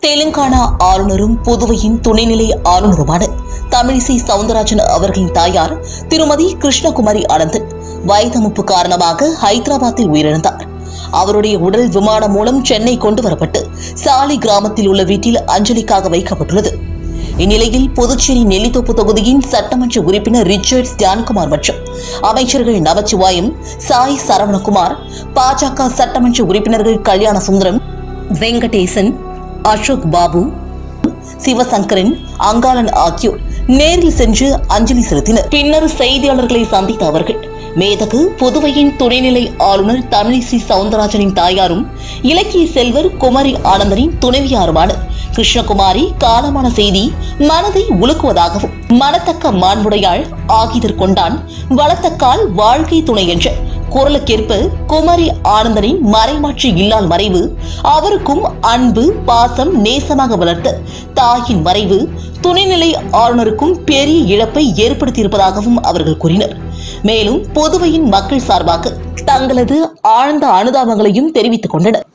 தெலுங்கானா ஆளுநரும் புதுவையின் துணைநிலை ஆளுநருமான தமிழிசை சவுந்தரராஜன் அவர்களின் தாயார் திருமதி கிருஷ்ணகுமாரி ஆனந்தன் வயதமுப்பு காரணமாக ஹைதராபாத்தில் உயிரிழந்தார் அவருடைய உடல் விமானம் மூலம் சென்னை கொண்டு வரப்பட்டு சாலி கிராமத்தில் உள்ள வீட்டில் அஞ்சலிக்காக வைக்கப்பட்டுள்ளது இந்நிலையில் புதுச்சேரி நெல்லித்தோப்பு தொகுதியின் சட்டமன்ற உறுப்பினர் ரிச்சர்ட் தியான்குமார் மற்றும் அமைச்சர்கள் நமச்சிவாயம் சாய் சரவணகுமார் பாஜக சட்டமன்ற உறுப்பினர்கள் கல்யாண சுந்தரம் வெங்கடேசன் அசோக் பாபு சிவசங்கரன் அங்காளன் ஆகியோர் நேரில் சென்று அஞ்சலி செலுத்தினர் பின்னர் செய்தியாளர்களை சந்தித்த அவர்கள் மேதகு புதுவையின் துணைநிலை ஆளுநர் தமிழிசை சவுந்தரராஜனின் தாயாரும் இலக்கிய செல்வர் குமரி ஆனந்தனின் துணைவியாருமான கிருஷ்ணகுமாரி காலமான செய்தி மனதை உலுக்குவதாகவும் மனத்தக்க மாண்புடையாள் ஆகிதர் கொண்டான் வளத்தக்கால் வாழ்க்கை துணை என்ற குரலுக்கேற்ப குமரி ஆனந்தனின் மறைமாற்றி இல்லால் மறைவு அவருக்கும் அன்பு பாசம் நேசமாக வளர்த்த தாயின் மறைவு துணைநிலை ஆளுநருக்கும் பெரிய இழப்பை ஏற்படுத்தியிருப்பதாகவும் அவர்கள் கூறினர் மேலும் புதுவையின் மக்கள் சார்பாக தங்களது ஆழ்ந்த அனுதாபங்களையும் தெரிவித்துக் கொண்டனர்